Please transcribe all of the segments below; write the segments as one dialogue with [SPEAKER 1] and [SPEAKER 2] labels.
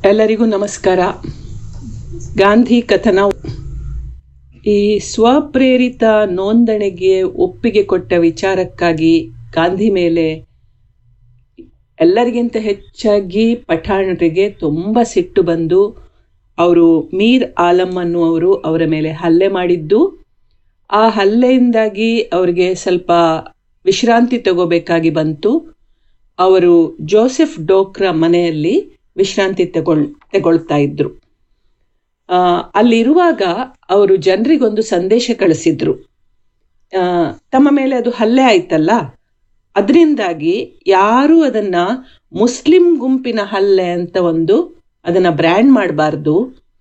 [SPEAKER 1] ಎಲ್ಲರಿಗೂ ನಮಸ್ಕಾರ ಗಾಂಧಿ ಕಥನ ಈ ಸ್ವಪ್ರೇರಿತ ನೋಂದಣಿಗೆ ಒಪ್ಪಿಗೆ ಕೊಟ್ಟ ವಿಚಾರಕ್ಕಾಗಿ ಗಾಂಧಿ ಮೇಲೆ ಎಲ್ಲರಿಗಿಂತ ಹೆಚ್ಚಾಗಿ ಪಠಾಣರಿಗೆ ತುಂಬ ಸಿಟ್ಟು ಬಂದು ಅವರು ಮೀರ್ ಆಲಂ ಅನ್ನುವರು ಅವರ ಮೇಲೆ ಹಲ್ಲೆ ಮಾಡಿದ್ದು ಆ ಹಲ್ಲೆಯಿಂದಾಗಿ ಅವರಿಗೆ ಸ್ವಲ್ಪ ವಿಶ್ರಾಂತಿ ತಗೋಬೇಕಾಗಿ ಬಂತು ಅವರು ಜೋಸೆಫ್ ಡೋಕ್ರ ಮನೆಯಲ್ಲಿ ವಿಶ್ರಾಂತಿ ತಗೊಳ್ ತಗೊಳ್ತಾ ಇದ್ರು ಆ, ಅಲ್ಲಿರುವಾಗ ಅವರು ಜನರಿಗೊಂದು ಸಂದೇಶ ಕಳಿಸಿದ್ರು ಆ, ತಮ್ಮ ಮೇಲೆ ಅದು ಹಲ್ಲೆ ಆಯ್ತಲ್ಲ ಅದರಿಂದಾಗಿ ಯಾರು ಅದನ್ನ ಮುಸ್ಲಿಂ ಗುಂಪಿನ ಹಲ್ಲೆ ಅಂತ ಒಂದು ಅದನ್ನ ಬ್ರ್ಯಾಂಡ್ ಮಾಡಬಾರ್ದು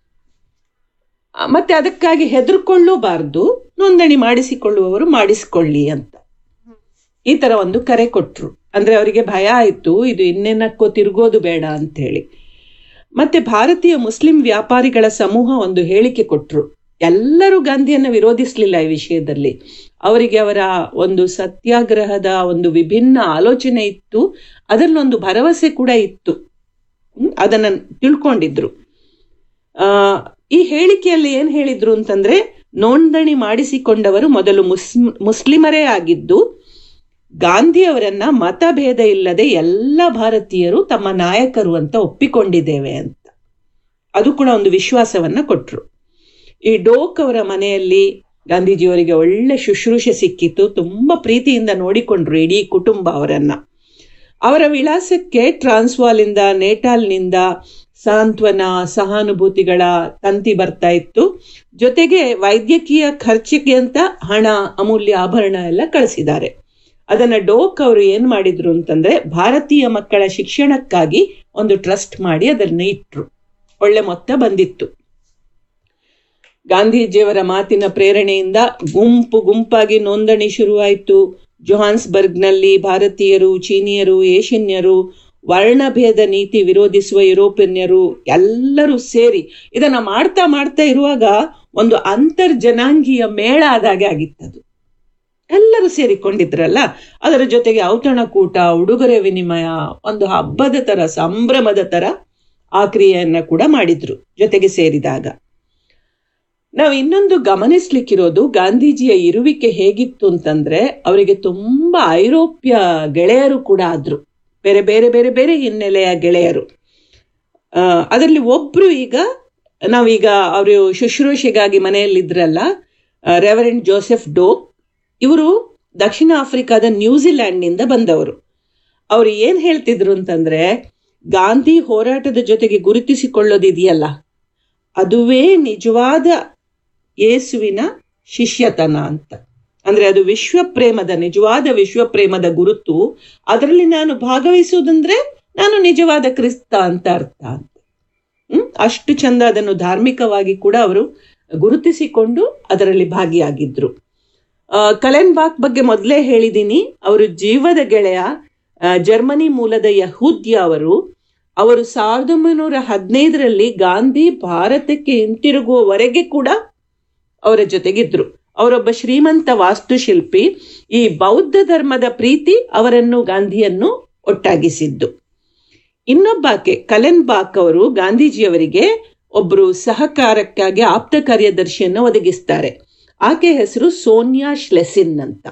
[SPEAKER 1] ಮತ್ತೆ ಅದಕ್ಕಾಗಿ ಹೆದರ್ಕೊಳ್ಳೂಬಾರ್ದು ನೋಂದಣಿ ಮಾಡಿಸಿಕೊಳ್ಳುವವರು ಮಾಡಿಸಿಕೊಳ್ಳಿ ಅಂತ ಈ ತರ ಒಂದು ಕರೆ ಕೊಟ್ರು ಅಂದ್ರೆ ಅವರಿಗೆ ಭಯ ಆಯ್ತು ಇದು ಇನ್ನೇನಕ್ಕೋ ತಿರುಗೋದು ಬೇಡ ಅಂತ ಹೇಳಿ ಮತ್ತೆ ಭಾರತೀಯ ಮುಸ್ಲಿಂ ವ್ಯಾಪಾರಿಗಳ ಸಮೂಹ ಒಂದು ಹೇಳಿಕೆ ಕೊಟ್ರು ಎಲ್ಲರೂ ಗಾಂಧಿಯನ್ನು ವಿರೋಧಿಸಲಿಲ್ಲ ಈ ವಿಷಯದಲ್ಲಿ ಅವರಿಗೆ ಅವರ ಒಂದು ಸತ್ಯಾಗ್ರಹದ ಒಂದು ವಿಭಿನ್ನ ಆಲೋಚನೆ ಇತ್ತು ಅದರಲ್ಲೊಂದು ಭರವಸೆ ಕೂಡ ಇತ್ತು ಹ್ಮ್, ಅದನ್ನ ತಿಳ್ಕೊಂಡಿದ್ರು ಆ ಈ ಹೇಳಿಕೆಯಲ್ಲಿ ಏನ್ ಹೇಳಿದ್ರು ಅಂತಂದ್ರೆ ನೋಂದಣಿ ಮಾಡಿಸಿಕೊಂಡವರು ಮೊದಲು ಮುಸ್ಲಿಂ ಮುಸ್ಲಿಮರೇ ಆಗಿದ್ದು ಗಾಂಧಿಯವರನ್ನ ಮತಭೇದ ಇಲ್ಲದೆ ಎಲ್ಲ ಭಾರತೀಯರು ತಮ್ಮ ನಾಯಕರು ಅಂತ ಒಪ್ಪಿಕೊಂಡಿದ್ದೇವೆ ಅಂತ ಅದು ಕೂಡ ಒಂದು ವಿಶ್ವಾಸವನ್ನ ಕೊಟ್ರು ಈ ಡೋಕ್ ಅವರ ಮನೆಯಲ್ಲಿ ಗಾಂಧೀಜಿಯವರಿಗೆ ಒಳ್ಳೆ ಶುಶ್ರೂಷೆ ಸಿಕ್ಕಿತ್ತು ತುಂಬಾ ಪ್ರೀತಿಯಿಂದ ನೋಡಿಕೊಂಡ್ರು ಇಡೀ ಕುಟುಂಬ ಅವರನ್ನ ಅವರ ವಿಳಾಸಕ್ಕೆ ಟ್ರಾನ್ಸ್ವಾಲಿಂದ ನೇಟಾಲ್ನಿಂದ ಸಾಂತ್ವನ ಸಹಾನುಭೂತಿಗಳ ತಂತಿ ಬರ್ತಾ ಇತ್ತು ಜೊತೆಗೆ ವೈದ್ಯಕೀಯ ಖರ್ಚಿಗೆ ಅಂತ ಹಣ ಅಮೂಲ್ಯ ಆಭರಣ ಎಲ್ಲ ಕಳಿಸಿದ್ದಾರೆ ಅದನ್ನ ಡೋಕ್ ಅವರು ಏನ್ ಮಾಡಿದ್ರು ಅಂತಂದ್ರೆ ಭಾರತೀಯ ಮಕ್ಕಳ ಶಿಕ್ಷಣಕ್ಕಾಗಿ ಒಂದು ಟ್ರಸ್ಟ್ ಮಾಡಿ ಅದನ್ನ ಇಟ್ರು ಒಳ್ಳೆ ಮೊತ್ತ ಬಂದಿತ್ತು ಗಾಂಧೀಜಿಯವರ ಮಾತಿನ ಪ್ರೇರಣೆಯಿಂದ ಗುಂಪು ಗುಂಪಾಗಿ ನೋಂದಣಿ ಶುರುವಾಯಿತು ಜೊಹಾನ್ಸ್ಬರ್ಗ್ನಲ್ಲಿ ಭಾರತೀಯರು ಚೀನಿಯರು ಏಷ್ಯನ್ಯರು ವರ್ಣಭೇದ ನೀತಿ ವಿರೋಧಿಸುವ ಯುರೋಪಿಯನ್ಯರು ಎಲ್ಲರೂ ಸೇರಿ ಇದನ್ನ ಮಾಡ್ತಾ ಮಾಡ್ತಾ ಇರುವಾಗ ಒಂದು ಅಂತರ್ಜನಾಂಗೀಯ ಮೇಳ ಆದಾಗೆ ಆಗಿತ್ತದು ಎಲ್ಲರೂ ಸೇರಿಕೊಂಡಿದ್ರಲ್ಲ ಅದರ ಜೊತೆಗೆ ಔತಣಕೂಟ ಉಡುಗೊರೆ ವಿನಿಮಯ ಒಂದು ಹಬ್ಬದ ತರ ಸಂಭ್ರಮದ ತರ ಆ ಕ್ರಿಯೆಯನ್ನ ಕೂಡ ಮಾಡಿದ್ರು ಜೊತೆಗೆ ಸೇರಿದಾಗ ನಾವು ಇನ್ನೊಂದು ಗಮನಿಸ್ಲಿಕ್ಕಿರೋದು ಗಾಂಧೀಜಿಯ ಇರುವಿಕೆ ಹೇಗಿತ್ತು ಅಂತಂದ್ರೆ ಅವರಿಗೆ ತುಂಬಾ ಐರೋಪ್ಯ ಗೆಳೆಯರು ಕೂಡ ಆದ್ರು ಬೇರೆ ಬೇರೆ ಬೇರೆ ಬೇರೆ ಹಿನ್ನೆಲೆಯ ಗೆಳೆಯರು ಆ, ಅದರಲ್ಲಿ ಒಬ್ರು ಈಗ ನಾವೀಗ ಅವರು ಶುಶ್ರೂಷೆಗಾಗಿ ಮನೆಯಲ್ಲಿದ್ರಲ್ಲ ರೆವರೆಂಡ್ ಜೋಸೆಫ್ ಡೋಕ್ ಇವರು ದಕ್ಷಿಣ ಆಫ್ರಿಕಾದ ನ್ಯೂಜಿಲ್ಯಾಂಡ್ನಿಂದ ಬಂದವರು ಅವರು ಏನ್ ಹೇಳ್ತಿದ್ರು ಅಂತಂದ್ರೆ ಗಾಂಧಿ ಹೋರಾಟದ ಜೊತೆಗೆ ಗುರುತಿಸಿಕೊಳ್ಳೋದಿದೆಯಲ್ಲ ಅದುವೇ ನಿಜವಾದ ಯೇಸುವಿನ ಶಿಷ್ಯತನ ಅಂತ ಅಂದ್ರೆ ಅದು ವಿಶ್ವ ಪ್ರೇಮದ ನಿಜವಾದ ವಿಶ್ವ ಪ್ರೇಮದ ಗುರುತು ಅದರಲ್ಲಿ ನಾನು ಭಾಗವಹಿಸುವುದಂದ್ರೆ ನಾನು ನಿಜವಾದ ಕ್ರಿಸ್ತ ಅಂತ ಅರ್ಥ ಅಂತ ಹ್ಮ್ ಅಷ್ಟು ಚಂದ ಅದನ್ನು ಧಾರ್ಮಿಕವಾಗಿ ಕೂಡ ಅವರು ಗುರುತಿಸಿಕೊಂಡು ಅದರಲ್ಲಿ ಭಾಗಿಯಾಗಿದ್ರು ಆ, ಕಲೆನ್ ಬಾಕ್ ಬಗ್ಗೆ ಮೊದಲೇ ಹೇಳಿದ್ದೀನಿ ಅವರು ಜೀವದ ಗೆಳೆಯ ಆ, ಜರ್ಮನಿ ಮೂಲದ ಯಹೂದ್ಯ ಅವರು ಅವರು ಸಾವಿರದ ಒಂಬೈನೂರ ಹದಿನೈದರಲ್ಲಿ ಗಾಂಧಿ ಭಾರತಕ್ಕೆ ಹಿಂತಿರುಗುವವರೆಗೆ ಕೂಡ ಅವರ ಜೊತೆಗಿದ್ರು ಅವರೊಬ್ಬ ಶ್ರೀಮಂತ ವಾಸ್ತುಶಿಲ್ಪಿ ಈ ಬೌದ್ಧ ಧರ್ಮದ ಪ್ರೀತಿ ಅವರನ್ನು ಗಾಂಧಿಯನ್ನು ಒಟ್ಟಾಗಿಸಿದ್ದು ಇನ್ನೊಬ್ಬಾಕೆ ಕಲೆನ್ ಬಾಕ್ ಅವರು ಗಾಂಧೀಜಿಯವರಿಗೆ ಒಬ್ಬರು ಸಹಕಾರಕ್ಕಾಗಿ ಆಪ್ತ ಕಾರ್ಯದರ್ಶಿಯನ್ನು ಒದಗಿಸ್ತಾರೆ ಆಕೆ ಹೆಸರು ಸೋನಿಯಾ ಶ್ಲೆಸಿನ್ ಅಂತ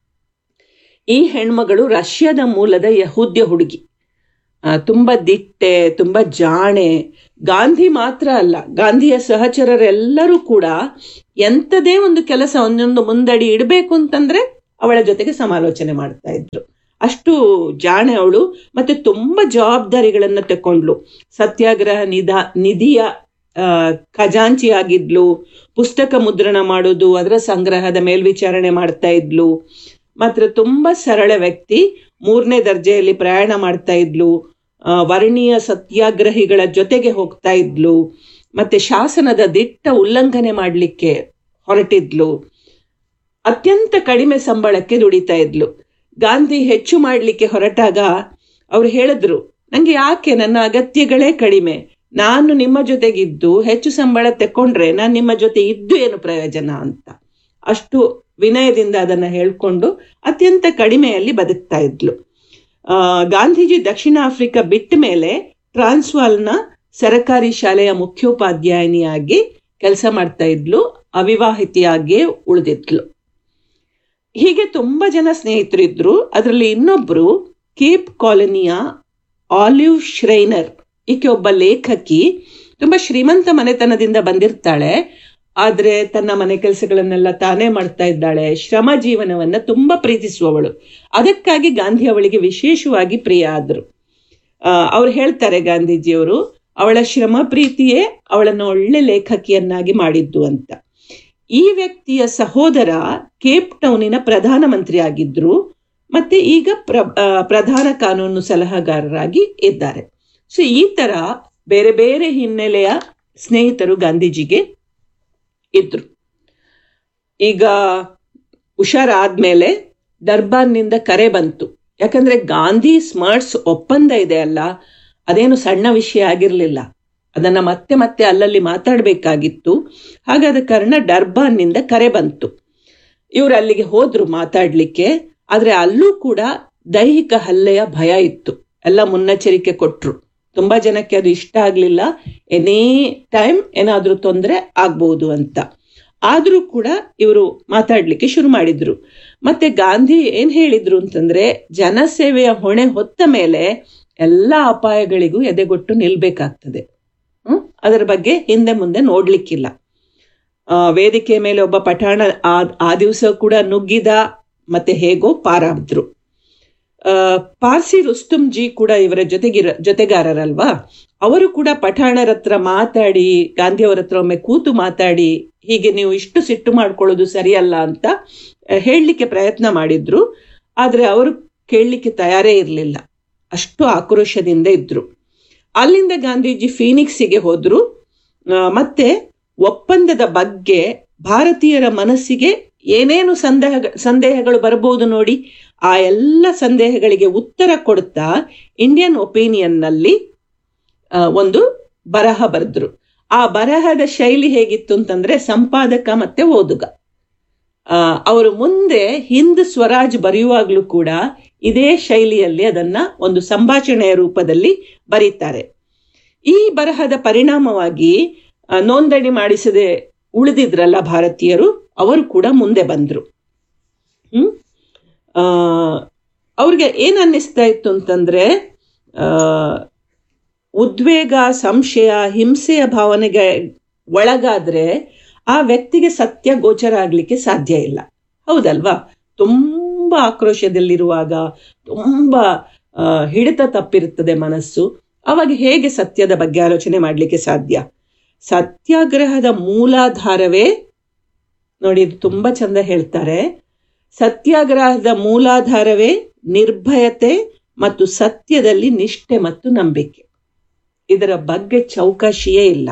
[SPEAKER 1] ಈ ಹೆಣ್ಮಗಳು ರಷ್ಯಾದ ಮೂಲದ ಯಹೂದ್ಯ ಹುಡುಗಿ ಆ, ತುಂಬಾ ದಿಟ್ಟೆ ತುಂಬಾ ಜಾಣೆ ಗಾಂಧಿ ಮಾತ್ರ ಅಲ್ಲ ಗಾಂಧಿಯ ಸಹಚರರೆಲ್ಲರೂ ಕೂಡ ಎಂಥದೇ ಒಂದು ಕೆಲಸ ಒಂದೊಂದು ಮುಂದಡಿ ಇಡಬೇಕು ಅಂತಂದ್ರೆ ಅವಳ ಜೊತೆಗೆ ಸಮಾಲೋಚನೆ ಮಾಡ್ತಾ ಇದ್ರು ಅಷ್ಟು ಜಾಣೆ ಅವಳು ಮತ್ತೆ ತುಂಬಾ ಜವಾಬ್ದಾರಿಗಳನ್ನ ತಕೊಂಡ್ಲು ಸತ್ಯಾಗ್ರಹ ನಿಧ ನಿಧಿಯ ಆ, ಖಜಾಂಚಿ ಆಗಿದ್ಲು ಪುಸ್ತಕ ಮುದ್ರಣ ಮಾಡೋದು ಅದರ ಸಂಗ್ರಹದ ಮೇಲ್ವಿಚಾರಣೆ ಮಾಡ್ತಾ ಇದ್ಲು ಮಾತ್ರ ತುಂಬಾ ಸರಳ ವ್ಯಕ್ತಿ ಮೂರನೇ ದರ್ಜೆಯಲ್ಲಿ ಪ್ರಯಾಣ ಮಾಡ್ತಾ ಇದ್ಲು ಆ, ವರ್ಣೀಯ ಸತ್ಯಾಗ್ರಹಿಗಳ ಜೊತೆಗೆ ಹೋಗ್ತಾ ಇದ್ಲು ಮತ್ತೆ ಶಾಸನದ ದಿಟ್ಟ ಉಲ್ಲಂಘನೆ ಮಾಡಲಿಕ್ಕೆ ಹೊರಟಿದ್ಲು ಅತ್ಯಂತ ಕಡಿಮೆ ಸಂಬಳಕ್ಕೆ ದುಡಿತಾ ಇದ್ಲು ಗಾಂಧಿ ಹೆಚ್ಚು ಮಾಡಲಿಕ್ಕೆ ಹೊರಟಾಗ ಅವ್ರು ಹೇಳಿದ್ರು ನಂಗೆ ಯಾಕೆ ನನ್ನ ಅಗತ್ಯಗಳೇ ಕಡಿಮೆ ನಾನು ನಿಮ್ಮ ಜೊತೆಗಿದ್ದು ಹೆಚ್ಚು ಸಂಬಳ ತೆಕ್ಕೊಂಡ್ರೆ ನಾನು ನಿಮ್ಮ ಜೊತೆ ಇದ್ದು ಏನು ಪ್ರಯೋಜನ ಅಂತ ಅಷ್ಟು ವಿನಯದಿಂದ ಅದನ್ನ ಹೇಳ್ಕೊಂಡು ಅತ್ಯಂತ ಕಡಿಮೆಯಲ್ಲಿ ಬದುಕ್ತಾ ಇದ್ಲು ಆ, ಗಾಂಧೀಜಿ ದಕ್ಷಿಣ ಆಫ್ರಿಕಾ ಬಿಟ್ಟ ಮೇಲೆ ಟ್ರಾನ್ಸ್ವಾಲ್ನ ಸರಕಾರಿ ಶಾಲೆಯ ಮುಖ್ಯೋಪಾಧ್ಯಾಯಿನಿಯಾಗಿ ಕೆಲಸ ಮಾಡ್ತಾ ಇದ್ಲು ಅವಿವಾಹಿತಿಯಾಗಿಯೇ ಉಳಿದಿದ್ಲು ಹೀಗೆ ತುಂಬಾ ಜನ ಸ್ನೇಹಿತರಿದ್ರು ಅದರಲ್ಲಿ ಇನ್ನೊಬ್ರು ಕೇಪ್ ಕಾಲೋನಿಯ ಆಲಿವ್ ಶ್ರೈನರ್ ಈಕೆ ಒಬ್ಬ ಲೇಖಕಿ ತುಂಬಾ ಶ್ರೀಮಂತ ಮನೆತನದಿಂದ ಬಂದಿರ್ತಾಳೆ ಆದ್ರೆ ತನ್ನ ಮನೆ ಕೆಲಸಗಳನ್ನೆಲ್ಲ ತಾನೇ ಮಾಡ್ತಾ ಇದ್ದಾಳೆ ಶ್ರಮ ಜೀವನವನ್ನ ತುಂಬಾ ಪ್ರೀತಿಸುವವಳು ಅದಕ್ಕಾಗಿ ಗಾಂಧಿ ಅವಳಿಗೆ ವಿಶೇಷವಾಗಿ ಪ್ರಿಯ ಆದ್ರು ಅವ್ರು ಹೇಳ್ತಾರೆ ಗಾಂಧೀಜಿಯವರು ಅವಳ ಶ್ರಮ ಪ್ರೀತಿಯೇ ಅವಳನ್ನು ಒಳ್ಳೆ ಲೇಖಕಿಯನ್ನಾಗಿ ಮಾಡಿದ್ದು ಅಂತ ಈ ವ್ಯಕ್ತಿಯ ಸಹೋದರ ಕೇಪ್ ಟೌನಿನ ಪ್ರಧಾನಮಂತ್ರಿ ಆಗಿದ್ರು ಮತ್ತೆ ಈಗ ಪ್ರ ಪ್ರಧಾನ ಕಾನೂನು ಸಲಹೆಗಾರರಾಗಿ ಇದ್ದಾರೆ ಸೊ ಈ ತರ ಬೇರೆ ಬೇರೆ ಹಿನ್ನೆಲೆಯ ಸ್ನೇಹಿತರು ಗಾಂಧೀಜಿಗೆ ಇದ್ರು ಈಗ ಹುಷಾರಾದ್ಮೇಲೆ ದರ್ಬಾರ್ನಿಂದ ಕರೆ ಬಂತು ಯಾಕಂದ್ರೆ ಗಾಂಧಿ ಸ್ಮಾರ್ಟ್ಸ್ ಒಪ್ಪಂದ ಇದೆ ಅಲ್ಲ ಅದೇನು ಸಣ್ಣ ವಿಷಯ ಆಗಿರಲಿಲ್ಲ ಅದನ್ನ ಮತ್ತೆ ಮತ್ತೆ ಅಲ್ಲಲ್ಲಿ ಮಾತಾಡಬೇಕಾಗಿತ್ತು ಹಾಗಾದ ಕಾರಣ ಡರ್ಬಾನ್ನಿಂದ ಕರೆ ಬಂತು ಇವರು ಅಲ್ಲಿಗೆ ಹೋದ್ರು ಮಾತಾಡ್ಲಿಕ್ಕೆ ಆದ್ರೆ ಅಲ್ಲೂ ಕೂಡ ದೈಹಿಕ ಹಲ್ಲೆಯ ಭಯ ಇತ್ತು ಎಲ್ಲ ಮುನ್ನೆಚ್ಚರಿಕೆ ಕೊಟ್ರು ತುಂಬಾ ಜನಕ್ಕೆ ಅದು ಇಷ್ಟ ಆಗ್ಲಿಲ್ಲ ಎನಿ ಟೈಮ್ ಏನಾದ್ರೂ ತೊಂದರೆ ಆಗ್ಬಹುದು ಅಂತ ಆದ್ರೂ ಕೂಡ ಇವರು ಮಾತಾಡ್ಲಿಕ್ಕೆ ಶುರು ಮಾಡಿದ್ರು ಮತ್ತೆ ಗಾಂಧಿ ಏನ್ ಹೇಳಿದ್ರು ಅಂತಂದ್ರೆ ಜನಸೇವೆಯ ಹೊಣೆ ಹೊತ್ತ ಮೇಲೆ ಎಲ್ಲ ಅಪಾಯಗಳಿಗೂ ಎದೆಗೊಟ್ಟು ನಿಲ್ಬೇಕಾಗ್ತದೆ ಹ್ಮ್ ಅದರ ಬಗ್ಗೆ ಹಿಂದೆ ಮುಂದೆ ನೋಡ್ಲಿಕ್ಕಿಲ್ಲ ವೇದಿಕೆ ಮೇಲೆ ಒಬ್ಬ ಪಠಾಣ ಆ ಆ ದಿವಸ ಕೂಡ ನುಗ್ಗಿದ ಮತ್ತೆ ಹೇಗೋ ಪಾರಾದ್ರು ಪಾರ್ಸಿ ರುಸ್ತುಂ ಜಿ ಕೂಡ ಇವರ ಜೊತೆಗಿರ ಜೊತೆಗಾರರಲ್ವಾ ಅವರು ಕೂಡ ಪಠಾಣರ ಹತ್ರ ಮಾತಾಡಿ ಗಾಂಧಿಯವರ ಹತ್ರ ಒಮ್ಮೆ ಕೂತು ಮಾತಾಡಿ ಹೀಗೆ ನೀವು ಇಷ್ಟು ಸಿಟ್ಟು ಮಾಡ್ಕೊಳ್ಳೋದು ಸರಿಯಲ್ಲ ಅಂತ ಹೇಳಲಿಕ್ಕೆ ಪ್ರಯತ್ನ ಮಾಡಿದ್ರು ಆದ್ರೆ ಅವರು ಕೇಳಲಿಕ್ಕೆ ತಯಾರೇ ಇರಲಿಲ್ಲ ಅಷ್ಟು ಆಕ್ರೋಶದಿಂದ ಇದ್ರು ಅಲ್ಲಿಂದ ಗಾಂಧೀಜಿ ಫೀನಿಕ್ಸಿಗೆ ಹೋದ್ರು ಮತ್ತೆ ಒಪ್ಪಂದದ ಬಗ್ಗೆ ಭಾರತೀಯರ ಮನಸ್ಸಿಗೆ ಏನೇನು ಸಂದೇಹ ಸಂದೇಹಗಳು ಬರಬಹುದು ನೋಡಿ ಆ ಎಲ್ಲ ಸಂದೇಹಗಳಿಗೆ ಉತ್ತರ ಕೊಡ್ತಾ ಇಂಡಿಯನ್ ಒಪಿನಿಯನ್ನಲ್ಲಿ ಒಂದು ಬರಹ ಬರೆದ್ರು ಆ ಬರಹದ ಶೈಲಿ ಹೇಗಿತ್ತು ಅಂತಂದ್ರೆ ಸಂಪಾದಕ ಮತ್ತೆ ಓದುಗ ಅವರು ಮುಂದೆ ಹಿಂದ್ ಸ್ವರಾಜ್ ಬರೆಯುವಾಗಲೂ ಕೂಡ ಇದೇ ಶೈಲಿಯಲ್ಲಿ ಅದನ್ನ ಒಂದು ಸಂಭಾಷಣೆಯ ರೂಪದಲ್ಲಿ ಬರೀತಾರೆ ಈ ಬರಹದ ಪರಿಣಾಮವಾಗಿ ನೋಂದಣಿ ಮಾಡಿಸದೆ ಉಳಿದಿದ್ರಲ್ಲ ಭಾರತೀಯರು ಅವರು ಕೂಡ ಮುಂದೆ ಬಂದ್ರು ಹ್ಮ್ ಅವ್ರಿಗೆ ಏನ್ ಅನ್ನಿಸ್ತಾ ಇತ್ತು ಅಂತಂದ್ರೆ ಉದ್ವೇಗ ಸಂಶಯ ಹಿಂಸೆಯ ಭಾವನೆಗೆ ಒಳಗಾದ್ರೆ ಆ ವ್ಯಕ್ತಿಗೆ ಸತ್ಯ ಗೋಚರ ಆಗ್ಲಿಕ್ಕೆ ಸಾಧ್ಯ ಇಲ್ಲ ಹೌದಲ್ವಾ ತುಂಬಾ ಆಕ್ರೋಶದಲ್ಲಿರುವಾಗ ತುಂಬಾ ಹಿಡಿತ ತಪ್ಪಿರುತ್ತದೆ ಮನಸ್ಸು ಅವಾಗ ಹೇಗೆ ಸತ್ಯದ ಬಗ್ಗೆ ಆಲೋಚನೆ ಮಾಡಲಿಕ್ಕೆ ಸಾಧ್ಯ ಸತ್ಯಾಗ್ರಹದ ಮೂಲಾಧಾರವೇ ನೋಡಿ ತುಂಬಾ ಚಂದ ಹೇಳ್ತಾರೆ ಸತ್ಯಾಗ್ರಹದ ಮೂಲಾಧಾರವೇ ನಿರ್ಭಯತೆ ಮತ್ತು ಸತ್ಯದಲ್ಲಿ ನಿಷ್ಠೆ ಮತ್ತು ನಂಬಿಕೆ ಇದರ ಬಗ್ಗೆ ಚೌಕಾಶಿಯೇ ಇಲ್ಲ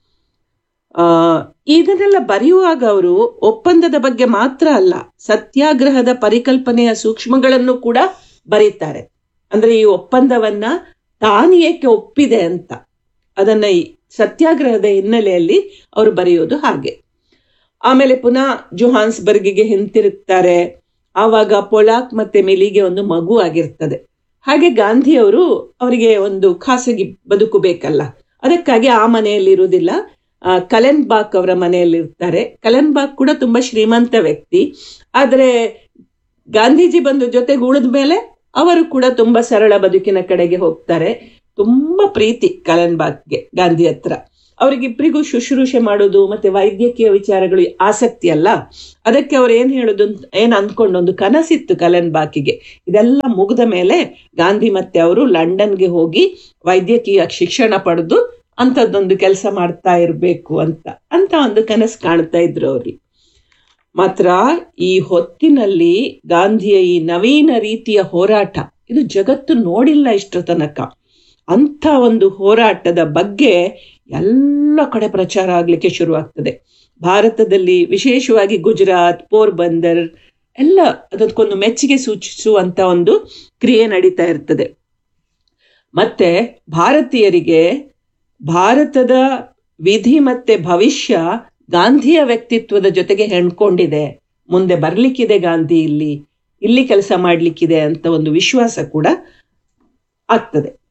[SPEAKER 1] ಆ ಇದನ್ನೆಲ್ಲ ಬರೆಯುವಾಗ ಅವರು ಒಪ್ಪಂದದ ಬಗ್ಗೆ ಮಾತ್ರ ಅಲ್ಲ ಸತ್ಯಾಗ್ರಹದ ಪರಿಕಲ್ಪನೆಯ ಸೂಕ್ಷ್ಮಗಳನ್ನು ಕೂಡ ಬರೀತಾರೆ ಅಂದ್ರೆ ಈ ಒಪ್ಪಂದವನ್ನ ತಾನು ಏಕೆ ಒಪ್ಪಿದೆ ಅಂತ ಅದನ್ನ ಈ ಸತ್ಯಾಗ್ರಹದ ಹಿನ್ನೆಲೆಯಲ್ಲಿ ಅವರು ಬರೆಯೋದು ಹಾಗೆ ಆಮೇಲೆ ಪುನಃ ಜೊಹಾನ್ಸ್ಬರ್ಗಿಗೆ ಹಿಂತಿರುಗ್ತಾರೆ ಆವಾಗ ಪೊಲಾಕ್ ಮತ್ತೆ ಮಿಲಿಗೆ ಒಂದು ಮಗು ಆಗಿರ್ತದೆ ಹಾಗೆ ಗಾಂಧಿಯವರು ಅವರಿಗೆ ಒಂದು ಖಾಸಗಿ ಬದುಕು ಬೇಕಲ್ಲ ಅದಕ್ಕಾಗಿ ಆ ಮನೆಯಲ್ಲಿ ಇರುವುದಿಲ್ಲ ಕಲೆನ್ ಬಾಕ್ ಅವರ ಮನೆಯಲ್ಲಿ ಇರ್ತಾರೆ ಕಲೆನ್ ಬಾಕ್ ಕೂಡ ತುಂಬಾ ಶ್ರೀಮಂತ ವ್ಯಕ್ತಿ ಆದ್ರೆ ಗಾಂಧೀಜಿ ಬಂದು ಜೊತೆಗೆ ಉಳಿದ ಮೇಲೆ ಅವರು ಕೂಡ ತುಂಬಾ ಸರಳ ಬದುಕಿನ ಕಡೆಗೆ ಹೋಗ್ತಾರೆ ತುಂಬಾ ಪ್ರೀತಿ ಕಲೆನ್ ಬಾಕ್ಗೆ ಗಾಂಧಿ ಹತ್ರ ಅವರಿಗಿಬ್ಬರಿಗೂ ಶುಶ್ರೂಷೆ ಮಾಡೋದು ಮತ್ತೆ ವೈದ್ಯಕೀಯ ವಿಚಾರಗಳು ಆಸಕ್ತಿ ಅಲ್ಲ ಅದಕ್ಕೆ ಅವ್ರು ಏನ್ ಹೇಳುದು ಏನ್ ಅಂದ್ಕೊಂಡು ಒಂದು ಕನಸಿತ್ತು ಕಲೆನ್ ಬಾಕಿಗೆ ಇದೆಲ್ಲ ಮುಗಿದ ಮೇಲೆ ಗಾಂಧಿ ಮತ್ತೆ ಅವರು ಲಂಡನ್ಗೆ ಹೋಗಿ ವೈದ್ಯಕೀಯ ಶಿಕ್ಷಣ ಪಡೆದು ಅಂಥದ್ದೊಂದು ಕೆಲಸ ಮಾಡ್ತಾ ಇರಬೇಕು ಅಂತ ಅಂತ ಒಂದು ಕನಸು ಕಾಣ್ತಾ ಇದ್ರು ಅವ್ರಿಗೆ ಮಾತ್ರ ಈ ಹೊತ್ತಿನಲ್ಲಿ ಗಾಂಧಿಯ ಈ ನವೀನ ರೀತಿಯ ಹೋರಾಟ ಇದು ಜಗತ್ತು ನೋಡಿಲ್ಲ ಇಷ್ಟರ ತನಕ ಅಂಥ ಒಂದು ಹೋರಾಟದ ಬಗ್ಗೆ ಎಲ್ಲ ಕಡೆ ಪ್ರಚಾರ ಆಗ್ಲಿಕ್ಕೆ ಶುರುವಾಗ್ತದೆ ಭಾರತದಲ್ಲಿ ವಿಶೇಷವಾಗಿ ಗುಜರಾತ್ ಪೋರ್ಬಂದರ್ ಎಲ್ಲ ಅದಕ್ಕೊಂದು ಮೆಚ್ಚುಗೆ ಸೂಚಿಸುವಂತ ಒಂದು ಕ್ರಿಯೆ ನಡೀತಾ ಇರ್ತದೆ ಮತ್ತೆ ಭಾರತೀಯರಿಗೆ ಭಾರತದ ವಿಧಿ ಮತ್ತೆ ಭವಿಷ್ಯ ಗಾಂಧಿಯ ವ್ಯಕ್ತಿತ್ವದ ಜೊತೆಗೆ ಹೆಣ್ಕೊಂಡಿದೆ ಮುಂದೆ ಬರ್ಲಿಕ್ಕಿದೆ ಗಾಂಧಿ ಇಲ್ಲಿ ಇಲ್ಲಿ ಕೆಲಸ ಮಾಡ್ಲಿಕ್ಕಿದೆ ಅಂತ ಒಂದು ವಿಶ್ವಾಸ ಕೂಡ ಆಗ್ತದೆ